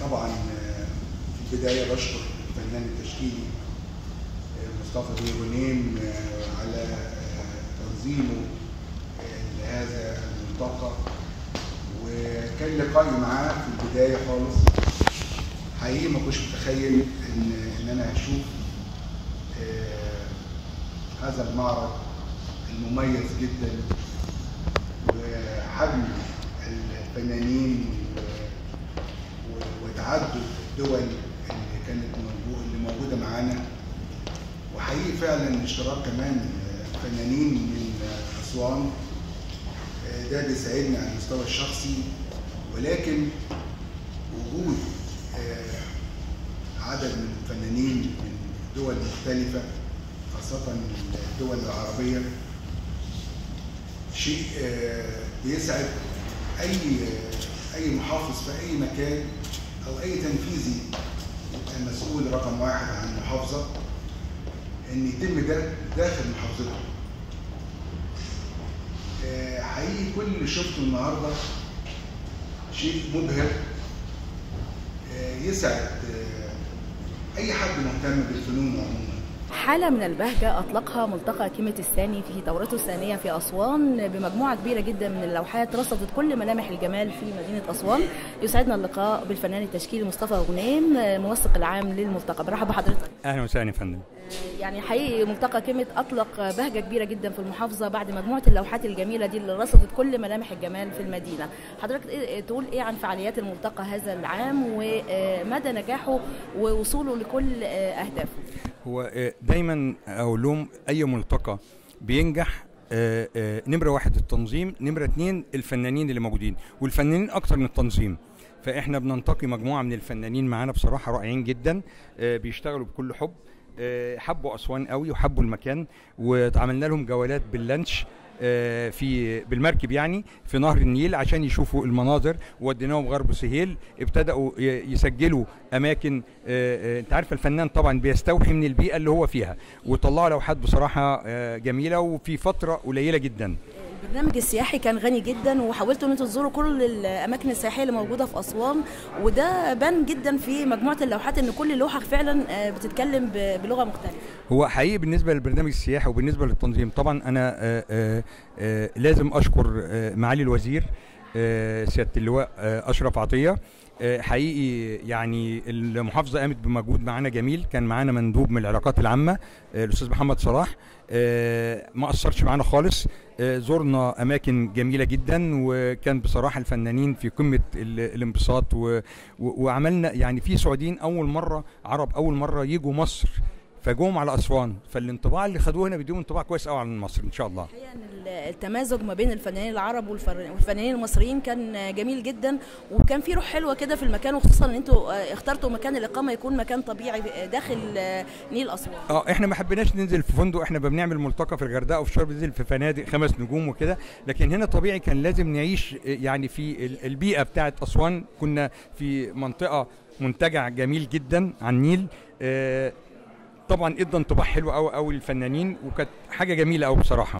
طبعا في البدايه بشكر الفنان التشكيلي مصطفى بن غنيم على تنظيمه لهذا الملتقى وكان لقائي معاه في البدايه خالص حقيقي ما كنتش متخيل ان ان انا هشوف هذا المعرض المميز جدا وحجم الفنانين وتعدد الدول اللي كانت اللي موجوده معانا وحقيقي فعلا اشتراك كمان فنانين من اسوان ده بيساعدني على المستوى الشخصي ولكن وجود عدد من الفنانين من دول مختلفة خاصة الدول العربية شيء بيسعد أي أي محافظ في أي مكان أو أي تنفيذي يبقى مسؤول رقم واحد عن محافظة إن يتم ده داخل محافظته. حقيقي كل اللي شفته النهارده شيء مبهر يسعد اي حد مهتم بالفنون عموما حالة من البهجة أطلقها ملتقى كيمة الثاني في دورته الثانية في أسوان بمجموعة كبيرة جدا من اللوحات رصدت كل ملامح الجمال في مدينة أسوان يسعدنا اللقاء بالفنان التشكيلي مصطفى غنيم موثق العام للملتقى برحب بحضرتك أهلا وسهلا يا فندم يعني حقيقي ملتقى كيمة أطلق بهجة كبيرة جدا في المحافظة بعد مجموعة اللوحات الجميلة دي اللي رصدت كل ملامح الجمال في المدينة حضرتك تقول إيه عن فعاليات الملتقى هذا العام ومدى نجاحه ووصوله لكل أهدافه هو دايما اقول لهم اي ملتقى بينجح نمره واحد التنظيم نمره اتنين الفنانين اللي موجودين والفنانين اكتر من التنظيم فاحنا بننتقي مجموعه من الفنانين معانا بصراحه رائعين جدا بيشتغلوا بكل حب حبوا اسوان قوي وحبوا المكان وعملنا لهم جولات باللانش في بالمركب يعني في نهر النيل عشان يشوفوا المناظر وديناهم غرب سهيل ابتدأوا يسجلوا اماكن انت عارف الفنان طبعا بيستوحي من البيئه اللي هو فيها وطلعوا لوحات بصراحه جميله وفي فتره قليله جدا البرنامج السياحي كان غني جدا وحاولتوا ان انتوا تزوروا كل الاماكن السياحيه اللي موجوده في اسوان وده بان جدا في مجموعه اللوحات ان كل لوحه فعلا بتتكلم بلغه مختلفه هو حقيقي بالنسبه للبرنامج السياحي وبالنسبه للتنظيم طبعا انا آآ آآ لازم اشكر معالي الوزير سياده اللواء اشرف عطيه حقيقي يعني المحافظه قامت بمجهود معانا جميل كان معانا مندوب من العلاقات العامه الاستاذ محمد صلاح ما قصرش معانا خالص زرنا اماكن جميله جدا وكان بصراحه الفنانين في قمه الانبساط وعملنا يعني في سعوديين اول مره عرب اول مره يجوا مصر فجوهم على اسوان فالانطباع اللي خدوه هنا بيديهم انطباع كويس قوي عن مصر ان شاء الله الحقيقه ان التمازج ما بين الفنانين العرب والفنانين المصريين كان جميل جدا وكان في روح حلوه كده في المكان وخصوصا ان انتوا اخترتوا مكان الاقامه يكون مكان طبيعي داخل نيل اسوان اه احنا ما حبيناش ننزل في فندق احنا بنعمل ملتقى في الغردقه وفي شرم بننزل في فنادق خمس نجوم وكده لكن هنا طبيعي كان لازم نعيش يعني في البيئه بتاعه اسوان كنا في منطقه منتجع جميل جدا على النيل آه طبعا ادى انطباع حلو قوي قوي للفنانين وكانت حاجه جميله قوي بصراحه